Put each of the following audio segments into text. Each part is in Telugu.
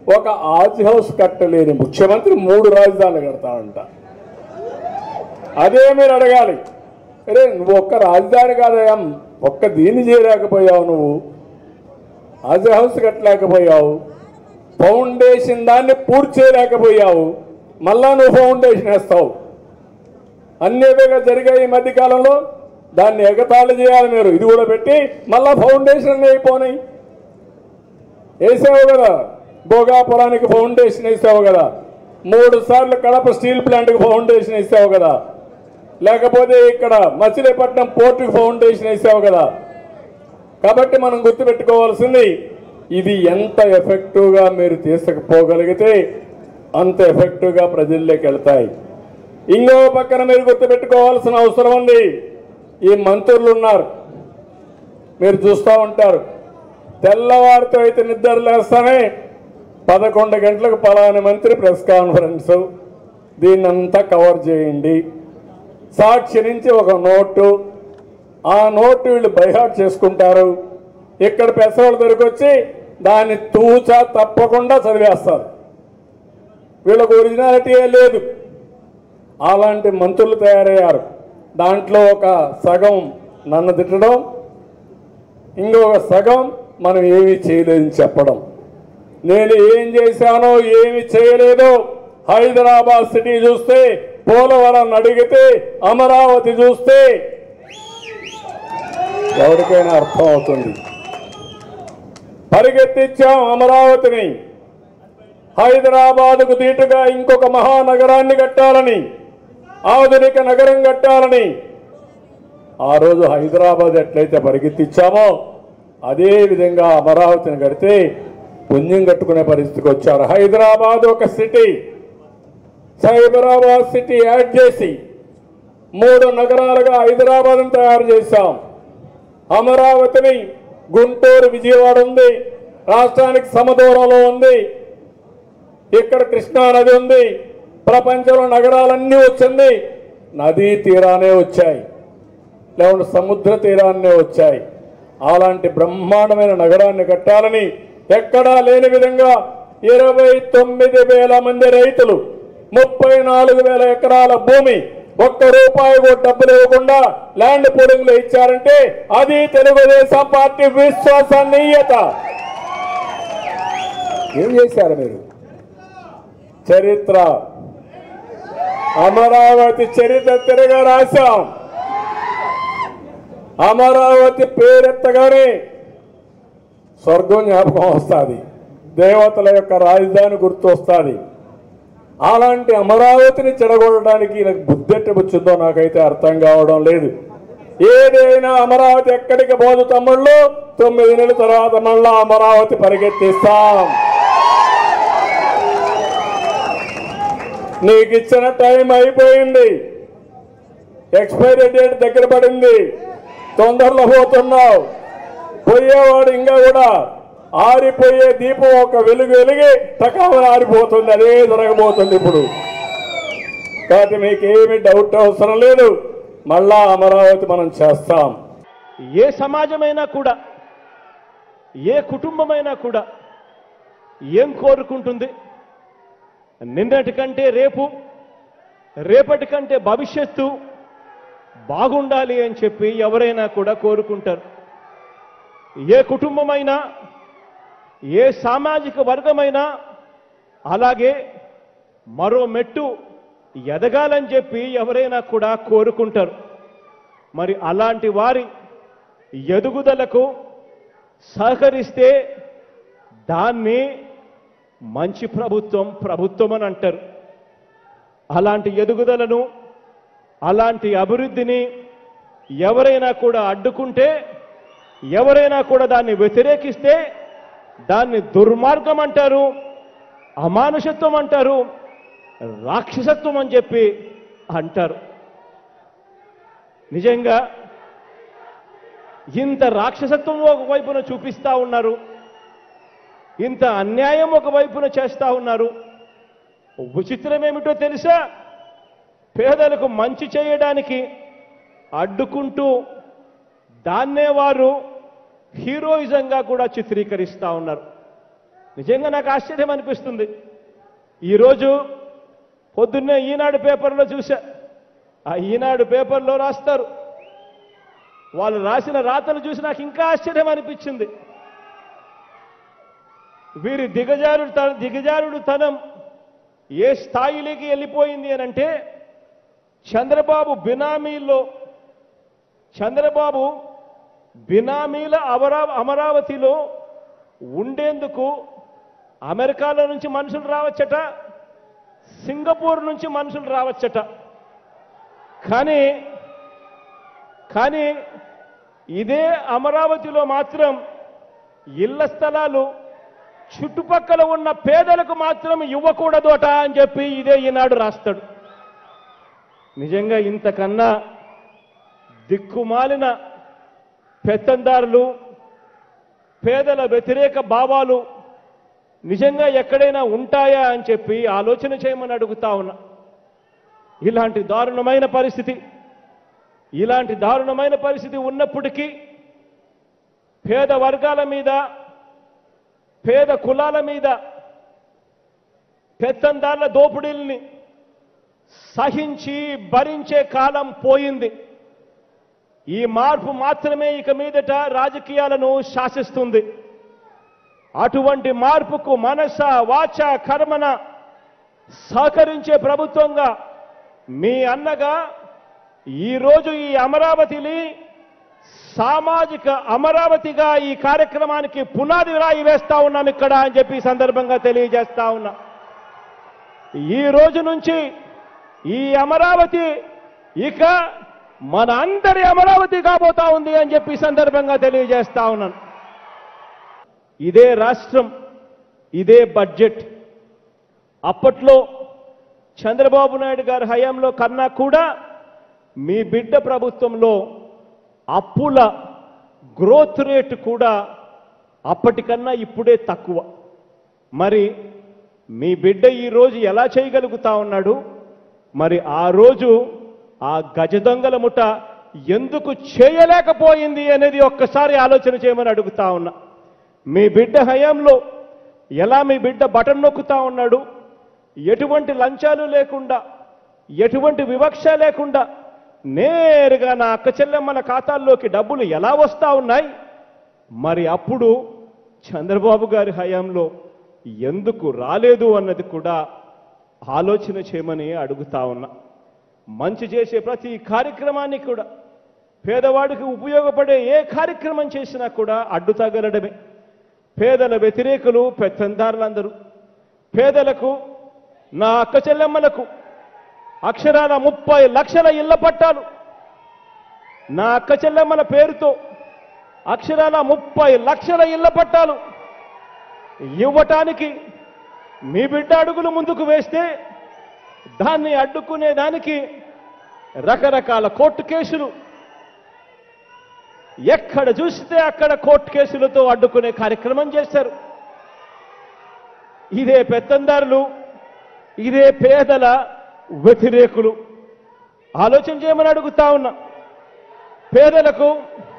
ఒక ఆజ్ హౌస్ కట్టలేని ముఖ్యమంత్రి మూడు రాజధానులు కడతాడంట అదే మీరు అడగాలి అరే నువ్వు ఒక్క రాజధాని కాదయా ఒక్క దీన్ని చేయలేకపోయావు నువ్వు ఆజ్ హౌస్ కట్టలేకపోయావు ఫౌండేషన్ దాన్ని పూర్తి చేయలేకపోయావు మళ్ళా నువ్వు ఫౌండేషన్ వేస్తావు అన్ని విధంగా జరిగాయి ఈ మధ్య కాలంలో దాన్ని ఎగతాళి చేయాలి మీరు ఇది కూడా పెట్టి మళ్ళా ఫౌండేషన్ అయిపోయినాయి వేసావు కదా భోగాపురానికి ఫౌండేషన్ వేసావు కదా మూడు సార్లు కడప స్టీల్ ప్లాంట్కి ఫౌండేషన్ వేసావు కదా లేకపోతే ఇక్కడ మచిలీపట్నం పోర్టుకి ఫౌండేషన్ వేసావు కదా కాబట్టి మనం గుర్తుపెట్టుకోవాల్సింది ఇది ఎంత ఎఫెక్టివ్గా మీరు తీసుకుపోగలిగితే అంత ఎఫెక్టివ్గా ప్రజల్లోకి వెళ్తాయి ఇంకో పక్కన మీరు గుర్తుపెట్టుకోవాల్సిన అవసరం ఉంది ఈ మంత్రులు ఉన్నారు మీరు చూస్తూ ఉంటారు తెల్లవారితో అయితే నిద్ర లేస్తానే పదకొండు గంటలకు పలాని మంత్రి ప్రెస్ కాన్ఫరెన్స్ దీన్నంతా కవర్ చేయండి సాక్షి నుంచి ఒక నోటు ఆ నోటు వీళ్ళు బైహాట్ చేసుకుంటారు ఇక్కడ పెసవాళ్ళ దగ్గరికి వచ్చి దాన్ని తూచా తప్పకుండా చదివేస్తారు వీళ్ళకు ఒరిజినాలిటీయే లేదు అలాంటి మంత్రులు తయారయ్యారు దాంట్లో ఒక సగం నన్ను తిట్టడం ఇంకొక సగం మనం ఏమీ చేయలేదని చెప్పడం నేను ఏం చేశానో ఏమి చేయలేదో హైదరాబాద్ సిటీ చూస్తే పోలవరం అడిగితే అమరావతి చూస్తే ఎవరికైనా అర్థం అవుతుంది పరిగెత్తించాం అమరావతిని హైదరాబాదుకు దీటుగా ఇంకొక మహానగరాన్ని కట్టాలని ఆధునిక నగరం కట్టాలని ఆ రోజు హైదరాబాద్ ఎట్లయితే పరిగెత్తించామో అదే విధంగా అమరావతిని కడితే పుణ్యం కట్టుకునే పరిస్థితికి వచ్చారు హైదరాబాద్ ఒక సిటీ సైబరాబాద్ సిటీ యాడ్ చేసి మూడు నగరాలుగా హైదరాబాద్ను తయారు చేశాం అమరావతిని గుంటూరు విజయవాడ ఉంది రాష్ట్రానికి సమదూరంలో ఉంది ఇక్కడ కృష్ణా నది ఉంది ప్రపంచంలో నగరాలన్నీ వచ్చింది నదీ తీరానే వచ్చాయి లేకుంటే సముద్ర తీరాన్నే వచ్చాయి అలాంటి బ్రహ్మాండమైన నగరాన్ని కట్టాలని ఎక్కడా లేని విధంగా ఇరవై తొమ్మిది వేల మంది రైతులు ముప్పై నాలుగు వేల ఎకరాల భూమి ఒక్క రూపాయి కూడా డబ్బులు ఇవ్వకుండా ల్యాండ్ పూలింగ్ లో ఇచ్చారంటే అది తెలుగుదేశం పార్టీ విశ్వసనీయత ఏం చేశారు మీరు చరిత్ర అమరావతి చరిత్ర తిరగా రాశాం అమరావతి పేరెత్తగానే స్వర్గం జ్ఞాపకం వస్తుంది దేవతల యొక్క రాజధాని గుర్తు వస్తుంది అలాంటి అమరావతిని చెడగొట్టడానికి ఈయనకు బుద్ధెట్టి వచ్చిందో నాకైతే అర్థం కావడం లేదు ఏదైనా అమరావతి ఎక్కడికి పోదు తమ్ముళ్ళు తొమ్మిది నెలల తర్వాత మళ్ళా అమరావతి పరిగెత్తిస్తాం నీకు ఇచ్చిన టైం అయిపోయింది ఎక్స్పైరీ డేట్ దగ్గర పడింది తొందరలో పోతున్నావు పోయేవాడు ఇంకా కూడా ఆరిపోయే దీపం ఒక వెలుగు వెలిగి టకామని ఆరిపోతుంది అదే జరగబోతుంది ఇప్పుడు కాబట్టి మీకేమి డౌట్ అవసరం లేదు మళ్ళా అమరావతి మనం చేస్తాం ఏ సమాజమైనా కూడా ఏ కుటుంబమైనా కూడా ఏం కోరుకుంటుంది నిన్నటి కంటే రేపు రేపటి కంటే భవిష్యత్తు బాగుండాలి అని చెప్పి ఎవరైనా కూడా కోరుకుంటారు ఏ కుటుంబమైనా ఏ సామాజిక వర్గమైనా అలాగే మరో మెట్టు ఎదగాలని చెప్పి ఎవరైనా కూడా కోరుకుంటారు మరి అలాంటి వారి ఎదుగుదలకు సహకరిస్తే దాన్ని మంచి ప్రభుత్వం ప్రభుత్వం అని అంటారు అలాంటి ఎదుగుదలను అలాంటి అభివృద్ధిని ఎవరైనా కూడా అడ్డుకుంటే ఎవరైనా కూడా దాన్ని వ్యతిరేకిస్తే దాన్ని దుర్మార్గం అంటారు అమానుషత్వం అంటారు రాక్షసత్వం అని చెప్పి అంటారు నిజంగా ఇంత రాక్షసత్వం ఒకవైపున చూపిస్తా ఉన్నారు ఇంత అన్యాయం ఒకవైపున చేస్తా ఉన్నారు విచిత్రం ఏమిటో తెలుసా పేదలకు మంచి చేయడానికి అడ్డుకుంటూ దాన్నే వారు హీరోయిజంగా కూడా చిత్రీకరిస్తా ఉన్నారు నిజంగా నాకు ఆశ్చర్యం అనిపిస్తుంది ఈరోజు పొద్దున్నే ఈనాడు పేపర్లో చూశా ఆ ఈనాడు పేపర్లో రాస్తారు వాళ్ళు రాసిన రాతలు చూసి నాకు ఇంకా ఆశ్చర్యం అనిపించింది వీరి దిగజారుడు తన దిగజారుడు తనం ఏ స్థాయిలోకి వెళ్ళిపోయింది అని అంటే చంద్రబాబు బినామీల్లో చంద్రబాబు బినామీల అమరా అమరావతిలో ఉండేందుకు అమెరికాలో నుంచి మనుషులు రావచ్చట సింగపూర్ నుంచి మనుషులు రావచ్చట కానీ కానీ ఇదే అమరావతిలో మాత్రం ఇళ్ల స్థలాలు చుట్టుపక్కల ఉన్న పేదలకు మాత్రం ఇవ్వకూడదోట అని చెప్పి ఇదే ఈనాడు రాస్తాడు నిజంగా ఇంతకన్నా దిక్కుమాలిన పెత్తందారులు పేదల వ్యతిరేక భావాలు నిజంగా ఎక్కడైనా ఉంటాయా అని చెప్పి ఆలోచన చేయమని అడుగుతా ఉన్నా ఇలాంటి దారుణమైన పరిస్థితి ఇలాంటి దారుణమైన పరిస్థితి ఉన్నప్పటికీ పేద వర్గాల మీద పేద కులాల మీద పెత్తందారుల దోపిడీల్ని సహించి భరించే కాలం పోయింది ఈ మార్పు మాత్రమే ఇక మీదట రాజకీయాలను శాసిస్తుంది అటువంటి మార్పుకు మనస వాచ కర్మన సహకరించే ప్రభుత్వంగా మీ అన్నగా ఈరోజు ఈ అమరావతిని సామాజిక అమరావతిగా ఈ కార్యక్రమానికి పునాది రాయి వేస్తా ఉన్నాం ఇక్కడ అని చెప్పి ఈ సందర్భంగా తెలియజేస్తా ఉన్నా ఈ రోజు నుంచి ఈ అమరావతి ఇక మన అందరి అమరావతి కాబోతా ఉంది అని చెప్పి ఈ సందర్భంగా తెలియజేస్తా ఉన్నాను ఇదే రాష్ట్రం ఇదే బడ్జెట్ అప్పట్లో చంద్రబాబు నాయుడు గారి హయాంలో కన్నా కూడా మీ బిడ్డ ప్రభుత్వంలో అప్పుల గ్రోత్ రేట్ కూడా అప్పటికన్నా ఇప్పుడే తక్కువ మరి మీ బిడ్డ ఈరోజు ఎలా చేయగలుగుతా ఉన్నాడు మరి ఆ రోజు ఆ గజ దొంగల ముఠ ఎందుకు చేయలేకపోయింది అనేది ఒక్కసారి ఆలోచన చేయమని అడుగుతా ఉన్నా మీ బిడ్డ హయాంలో ఎలా మీ బిడ్డ బటన్ నొక్కుతా ఉన్నాడు ఎటువంటి లంచాలు లేకుండా ఎటువంటి వివక్ష లేకుండా నేరుగా నా అక్క చెల్లెమ్మల ఖాతాల్లోకి డబ్బులు ఎలా వస్తా ఉన్నాయి మరి అప్పుడు చంద్రబాబు గారి హయాంలో ఎందుకు రాలేదు అన్నది కూడా ఆలోచన చేయమని అడుగుతా ఉన్నా మంచి చేసే ప్రతి కార్యక్రమాన్ని కూడా పేదవాడికి ఉపయోగపడే ఏ కార్యక్రమం చేసినా కూడా అడ్డు తగలడమే పేదల వ్యతిరేకులు పెత్తందారులందరూ పేదలకు నా అక్క చెల్లెమ్మలకు అక్షరాల ముప్పై లక్షల ఇళ్ల పట్టాలు నా అక్క చెల్లెమ్మల పేరుతో అక్షరాల ముప్పై లక్షల ఇళ్ల పట్టాలు ఇవ్వటానికి మీ బిడ్డ అడుగులు ముందుకు వేస్తే దాన్ని అడ్డుకునే దానికి రకరకాల కోర్టు కేసులు ఎక్కడ చూస్తే అక్కడ కోర్టు కేసులతో అడ్డుకునే కార్యక్రమం చేశారు ఇదే పెత్తందారులు ఇదే పేదల వ్యతిరేకులు ఆలోచన చేయమని అడుగుతా ఉన్నా పేదలకు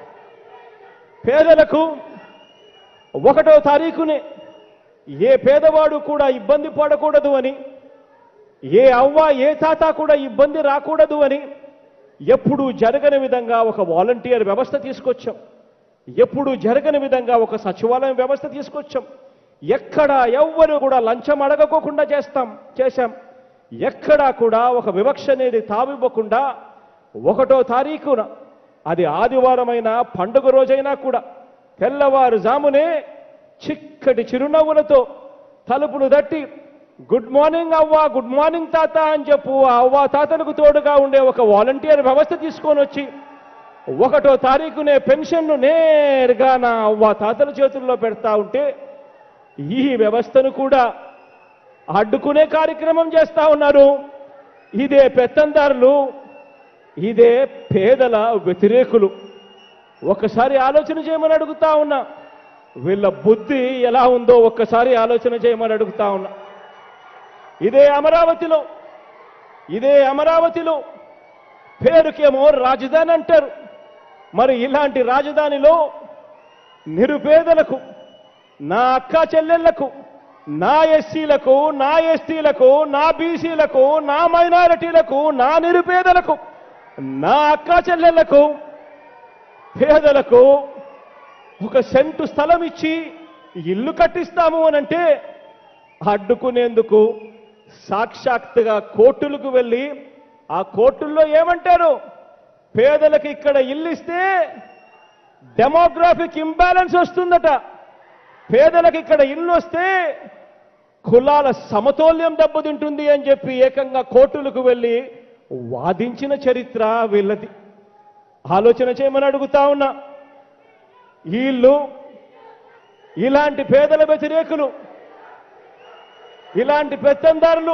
పేదలకు ఒకటో తారీఖునే ఏ పేదవాడు కూడా ఇబ్బంది పడకూడదు అని ఏ అవ్వ ఏ తాత కూడా ఇబ్బంది రాకూడదు అని ఎప్పుడూ జరగని విధంగా ఒక వాలంటీర్ వ్యవస్థ తీసుకొచ్చాం ఎప్పుడూ జరగని విధంగా ఒక సచివాలయం వ్యవస్థ తీసుకొచ్చాం ఎక్కడ ఎవ్వరు కూడా లంచం అడగకోకుండా చేస్తాం చేశాం ఎక్కడా కూడా ఒక వివక్ష అనేది తావివ్వకుండా ఒకటో తారీఖున అది ఆదివారమైన పండుగ రోజైనా కూడా తెల్లవారుజామునే చిక్కటి చిరునవ్వులతో తలుపులు తట్టి గుడ్ మార్నింగ్ అవ్వా గుడ్ మార్నింగ్ తాత అని చెప్పు ఆ అవ్వ తాతలకు తోడుగా ఉండే ఒక వాలంటీర్ వ్యవస్థ తీసుకొని వచ్చి ఒకటో తారీఖునే పెన్షన్ను నేరుగా నా అవ్వ తాతల చేతుల్లో పెడతా ఉంటే ఈ వ్యవస్థను కూడా అడ్డుకునే కార్యక్రమం చేస్తా ఉన్నారు ఇదే పెత్తందారులు ఇదే పేదల వ్యతిరేకులు ఒక్కసారి ఆలోచన చేయమని అడుగుతా ఉన్నా వీళ్ళ బుద్ధి ఎలా ఉందో ఒక్కసారి ఆలోచన చేయమని అడుగుతా ఉన్నా ఇదే అమరావతిలో ఇదే అమరావతిలో పేరుకేమో రాజధాని అంటారు మరి ఇలాంటి రాజధానిలో నిరుపేదలకు నా అక్క చెల్లెళ్లకు నా ఎస్సీలకు నా ఎస్టీలకు నా బీసీలకు నా మైనారిటీలకు నా నిరుపేదలకు నా అక్కా చెల్లెళ్లకు పేదలకు ఒక సెంటు స్థలం ఇచ్చి ఇల్లు కట్టిస్తాము అనంటే అడ్డుకునేందుకు సాక్షాత్తుగా కోర్టులకు వెళ్ళి ఆ కోర్టుల్లో ఏమంటారు పేదలకు ఇక్కడ ఇల్లు ఇస్తే డెమోగ్రాఫిక్ ఇంబ్యాలెన్స్ వస్తుందట పేదలకు ఇక్కడ ఇల్లు వస్తే కులాల సమతౌల్యం దెబ్బతింటుంది అని చెప్పి ఏకంగా కోర్టులకు వెళ్ళి వాదించిన చరిత్ర వీళ్ళది ఆలోచన చేయమని అడుగుతా ఉన్నా వీళ్ళు ఇలాంటి పేదల వ్యతిరేకులు ఇలాంటి పెత్తందారులు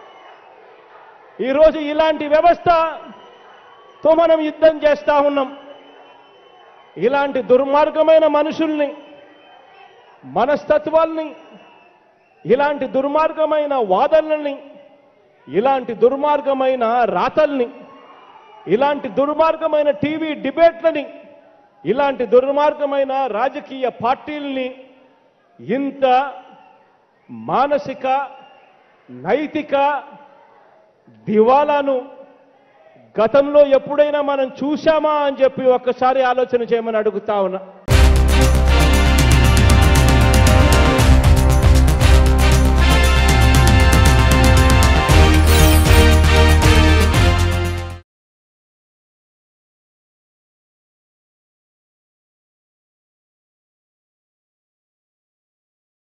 ఈరోజు ఇలాంటి వ్యవస్థతో మనం యుద్ధం చేస్తా ఉన్నాం ఇలాంటి దుర్మార్గమైన మనుషుల్ని మనస్తత్వాల్ని ఇలాంటి దుర్మార్గమైన వాదనల్ని ఇలాంటి దుర్మార్గమైన రాతల్ని ఇలాంటి దుర్మార్గమైన టీవీ డిబేట్లని ఇలాంటి దుర్మార్గమైన రాజకీయ పార్టీల్ని ఇంత మానసిక నైతిక దివాలాను గతంలో ఎప్పుడైనా మనం చూశామా అని చెప్పి ఒక్కసారి ఆలోచన చేయమని అడుగుతా ఉన్నా